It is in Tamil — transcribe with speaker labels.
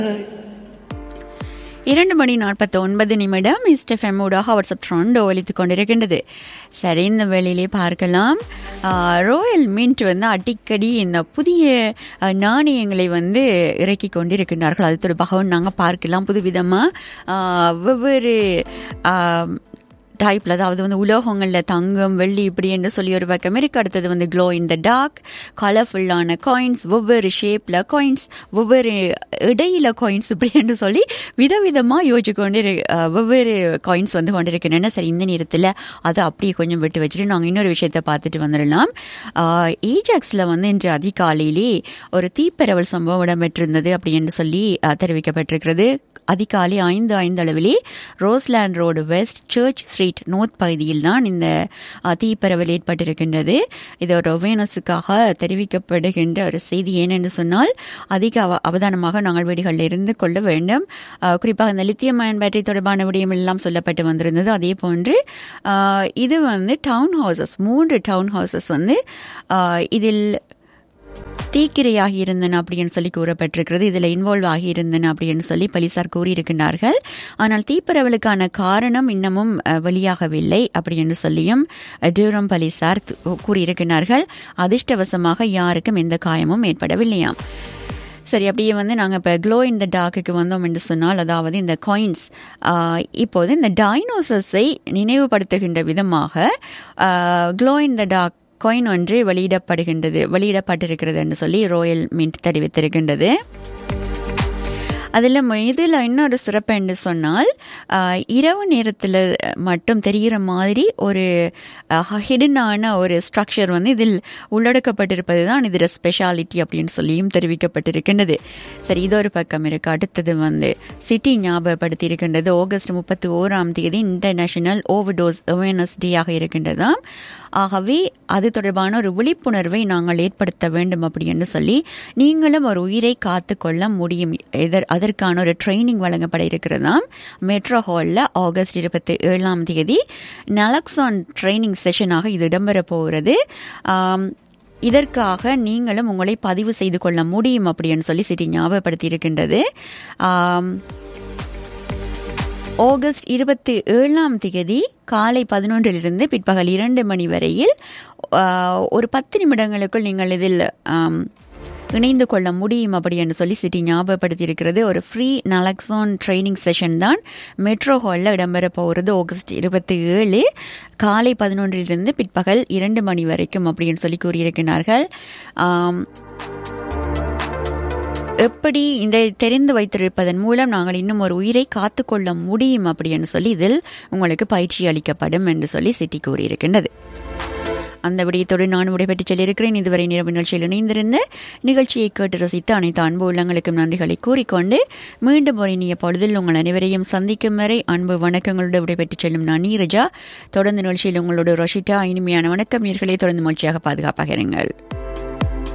Speaker 1: இரண்டு மணி நாற்பத்தி ஒன்பது நிமிடம் இஸ்டெஃப்எம் ஊடாக வாட்ஸ்அப் ட்ரெண்ட் ஒலித்து கொண்டிருக்கின்றது சரி இந்த வேளையிலே பார்க்கலாம் ராயல் மின்ட் வந்து அடிக்கடி இந்த புதிய ஆஹ், நாணயங்களை வந்து இறக்கி கொண்டிருக்கின்றார்கள் அது தொடர்பாகவும் நாங்கள் பார்க்கலாம் புதுவிதமாக வெவ்வேறு ஆஹ், டைப்பில் அதாவது வந்து உலோகங்களில் தங்கம் வெள்ளி இப்படி என்று சொல்லி ஒரு பக்கம் இருக்கு அடுத்தது வந்து க்ளோ இன் த டார்க் கலர்ஃபுல்லான காயின்ஸ் ஒவ்வொரு ஷேப்பில் காயின்ஸ் ஒவ்வொரு இடையில காயின்ஸ் இப்படி என்று சொல்லி விதவிதமாக யோசிச்சு கொண்டு இரு- அஹ், வெவ்வேறு காயின்ஸ் வந்து கொண்டிருக்கின்றன சரி இந்த நேரத்தில் அதை அப்படியே கொஞ்சம் விட்டு வச்சுட்டு நாங்கள் இன்னொரு விஷயத்தை பார்த்துட்டு வந்துடலாம் ஈஜாக்ஸில் வந்து இன்று அதிகாலையிலே ஒரு தீப்பரவல் சம்பவம் இடம்பெற்றிருந்தது அப்படி என்று சொல்லி அஹ், தெரிவிக்கப்பட்டிருக்கிறது அதிகாலை ஐந்து ஐந்து அளவிலே Roseland Road West Church Street North பகுதியில் தான் இந்த அஹ், தீப்பரவல் ஏற்பட்டிருக்கின்றது இது ஒரு அவேர்னஸுக்காக தெரிவிக்கப்படுகின்ற ஒரு செய்தி ஏனென்று சொன்னால் அதிக அவ அவதானமாக நாங்கள் வீடுகளில் இருந்து கொள்ள வேண்டும் அஹ், குறிப்பாக இந்த லித்தியம் அயன் பேட்டரி தொடர்பான விடயம் எல்லாம் சொல்லப்பட்டு வந்திருந்தது அதே போன்று அஹ், இது வந்து டவுன் ஹவுசஸ் மூன்று டவுன் ஹவுசஸ் வந்து அஹ், இதில் தீக்கிரையாகி இருந்தன அப்படின்னு சொல்லி கூறப்பட்டிருக்கிறது இதில் இன்வால்வ் ஆகி இருந்தன அப்படின்னு சொல்லி போலீசார் கூறியிருக்கிறார்கள் ஆனால் தீப்பரவலுக்கான காரணம் இன்னமும் அஹ், வெளியாகவில்லை அப்படின்னு சொல்லியும் அஹ், டியூரம் போலீசார் து- கூறியிருக்கிறார்கள் அதிர்ஷ்டவசமாக யாருக்கும் எந்த காயமும் ஏற்படவில்லையாம் சரி அப்படியே வந்து நாங்கள் இப்போ க்ளோ இன் த டார்க்குக்கு வந்தோம் என்று சொன்னால் அதாவது இந்த காயின்ஸ் இப்போது இந்த டைனோசர்ஸை நினைவுபடுத்துகின்ற விதமாக glow in the dark coin ஒன்று வெளியிடப்படுகின்றது வெளியிடப்பட்டிருக்கிறது என்று சொல்லி ராயல் மின்ட் தெரிவித்திருக்கின்றது அதில் இதில் இன்னொரு சிறப்பு என்று சொன்னால் ஆஹ், இரவு நேரத்தில் மட்டும் தெரிகிற மாதிரி ஒரு ஹிடனான ஒரு ஸ்ட்ரக்சர் வந்து இதில் உள்ளடக்கப்பட்டிருப்பது தான் இதோட ஸ்பெஷாலிட்டி அப்படின்னு சொல்லியும் தெரிவிக்கப்பட்டிருக்கின்றது சரி இது ஒரு பக்கம் இருக்கு அடுத்தது வந்து சிட்டி ஞாபகப்படுத்தி இருக்கின்றது ஆகஸ்ட் முப்பத்தி ஓராம் தேதி இன்டர்நேஷனல் ஓவர்டோஸ் அவேர்னஸ் டே ஆக இருக்கின்றதாம் ஆகவே அது தொடர்பான ஒரு விழிப்புணர்வை நாங்கள் ஏற்படுத்த வேண்டும் அப்படின்னு சொல்லி நீங்களும் ஒரு உயிரை காத்து கொள்ள முடியும் எதர் அதற்கான ஒரு ட்ரைனிங் வழங்கப்பட இருக்கிறதாம் மெட்ரோ ஹாலில் ஆகஸ்ட் இருபத்தி ஏழாம் தேதி நலக்ஸான் ட்ரைனிங் செஷனாக இது இடம்பெற போகிறது ஆம், இதற்காக நீங்களும் உங்களை பதிவு செய்து கொள்ள முடியும் அப்படின்னு சொல்லி சிட்டி ஞாபகப்படுத்தி இருக்கின்றது ஆம், ஆகஸ்ட் இருபத்தி ஏழாம் தேதி காலை பதினொன்றிலிருந்து பிற்பகல் இரண்டு மணி வரையில் ஆஹ், ஒரு பத்து நிமிடங்களுக்குள் நீங்கள் இதில் ஆம், இணைந்து கொள்ள முடியும் அப்படி என்று சொல்லி சிட்டி ஞாபகப்படுத்தி இருக்கிறது ஒரு ஃப்ரீ நலக்ஸான் ட்ரைனிங் செஷன் தான் மெட்ரோ ஹாலில் இடம்பெற போகிறது ஆகஸ்ட் இருபத்தி ஏழு காலை பதினொன்றிலிருந்து பிற்பகல் இரண்டு மணி வரைக்கும் அப்படின்னு சொல்லி கூறியிருக்கிறார்கள் ஆம், எப்படி இந்த தெரிந்து வைத்திருப்பதன் மூலம் நாங்கள் இன்னும் ஒரு உயிரை காத்துக்கொள்ள முடியும் அப்படின்னு சொல்லி இதில் உங்களுக்கு பயிற்சி அளிக்கப்படும் என்று சொல்லி சிட்டி கூறியிருக்கின்றது அந்த விடயத்தோடு நான் விடைபெற்று சொல்லியிருக்கிறேன் இதுவரை நிரவு நிகழ்ச்சியில் இணைந்திருந்த நிகழ்ச்சியை கேட்டு ரசித்த அனைத்து அன்பு உள்ளங்களுக்கும் நன்றிகளை கூறிக்கொண்டு மீண்டும் ஒரு இனிய பொழுதில் உங்கள் அனைவரையும் சந்திக்கும் வரை அன்பு வணக்கங்களோடு விடைபெற்று செல்லும் நான் நீரஜா தொடர்ந்து நிகழ்ச்சியில் உங்களோட ரொஷிட்டா இனிமையான வணக்கம் நீர்களை தொடர்ந்து மகிழ்ச்சியாக பாதுகாப்பாக இருங்கள்